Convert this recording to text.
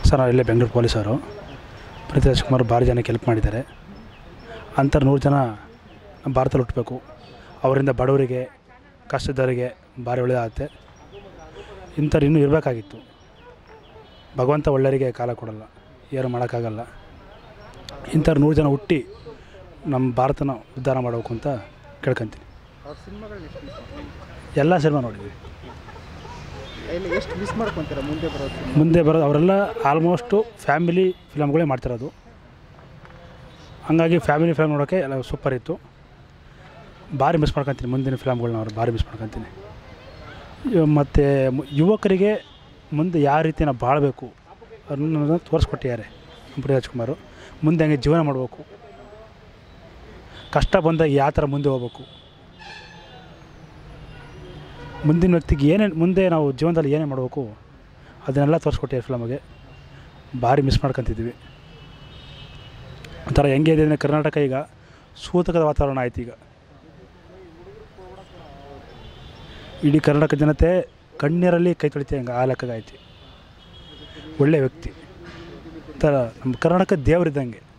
sir ನಾವು ಇಲ್ಲೇ ಬೆಂಗಳೂರು ಪೊಲೀಸರು ಪ್ರೀತಿ ರಾಜ್ಕುಮಾರ್ ಭಾರಿ ಜನಕ್ಕೆ ಹೆಲ್ಪ್ ಮಾಡಿದ್ದಾರೆ ಅಂಥವ್ರು ನೂರು ಜನ ನಮ್ಮ ಭಾರತದಲ್ಲಿ ಹುಟ್ಟಬೇಕು ಅವರಿಂದ ಬಡವರಿಗೆ ಕಷ್ಟದವರಿಗೆ ಭಾರಿ ಒಳ್ಳೆಯದಾಗುತ್ತೆ ಇಂಥವ್ರು ಇನ್ನೂ ಇರಬೇಕಾಗಿತ್ತು ಭಗವಂತ ಒಳ್ಳೆಯವರಿಗೆ ಕಾಲ ಕೊಡಲ್ಲ ಏನು ಮಾಡೋಕ್ಕಾಗಲ್ಲ ಇಂಥವ್ರು ನೂರು ಜನ ಹುಟ್ಟಿ ನಮ್ಮ ಭಾರತನ ಉದ್ಧಾರ ಮಾಡಬೇಕು ಅಂತ ಕೇಳ್ಕೊತೀನಿ ಅವ್ರ ಸಿನಿಮಾಗಳನ್ನ ಎಷ್ಟು ಮಿಸ್ ಮಾಡ್ಕೊಂತೀರಾ ಎಲ್ಲ ಸಿನಿಮಾ ನೋಡಿದ್ವಿ ಇಲ್ಲಿ ಎಷ್ಟು ಮಿಸ್ ಮಾಡ್ಕೊತೀರಾ ಮುಂದೆ ಬರೋ ಸಿನಿಮಾ ಮುಂದೆ ಬರೋದು ಅವರೆಲ್ಲ ಆಲ್ಮೋಸ್ಟು ಫ್ಯಾಮಿಲಿ ಫಿಲಮ್ಗಳೇ ಮಾಡ್ತಿರೋದು ಹಂಗಾಗಿ ಫ್ಯಾಮಿಲಿ ಫಿಲಮ್ ನೋಡೋಕ್ಕೆ ಎಲ್ಲ ಸೂಪರ್ ಇತ್ತು ಭಾರಿ ಮಿಸ್ ಮಾಡ್ಕೊತೀನಿ ಮುಂದಿನ ಫಿಲಮ್ಗಳನ್ನ ಅವ್ರು ಭಾರಿ ಮಿಸ್ ಮಾಡ್ಕೊತೀನಿ ಮತ್ತು ಯುವಕರಿಗೆ ಮುಂದೆ ಯಾವ ರೀತಿ ನಾವು ಬಾಳಬೇಕು ಅನ್ನೋದನ್ನ ತೋರಿಸ್ಕೊಟ್ಟಿದ್ದಾರೆ ಅಂಬರೀಷ್ ರಾಜ್ಕುಮಾರು ಮುಂದೆ ಹಂಗೆ ಜೀವನ ಮಾಡಬೇಕು ಕಷ್ಟ ಬಂದಾಗ ಯಾವ ಥರ ಮುಂದೆ ಹೋಗ್ಬೇಕು ಮುಂದಿನ ವ್ಯಕ್ತಿಗೆ ಏನೇನು ಮುಂದೆ ನಾವು ಜೀವನದಲ್ಲಿ ಏನೇ ಮಾಡಬೇಕು ಅದನ್ನೆಲ್ಲ ತೋರಿಸ್ಕೊಟ್ಟಿದ್ದಾರೆ ಫಿಲಮಿಗೆ ಭಾರಿ ಮಿಸ್ ಮಾಡ್ಕೊತಿದ್ವಿ ಒಂಥರ ಹೆಂಗೆ ಇದೆ ಅಂದರೆ ಕರ್ನಾಟಕ ಈಗ ಸೂತಕದ ವಾತಾವರಣ ಆಯ್ತು ಈಗ ಇಡೀ ಕರ್ನಾಟಕ ಜನತೆ ಕಣ್ಣೀರಲ್ಲಿ ಕೈ ತೊಳಿತೆ ಹಂಗೆ ಆ ಲೆಕ್ಕಗೆ ಆಯ್ತು ಒಳ್ಳೆ ವ್ಯಕ್ತಿ ಥರ ನಮ್ಮ ಕರ್ನಾಟಕ ದೇವರಿದ್ದಂಗೆ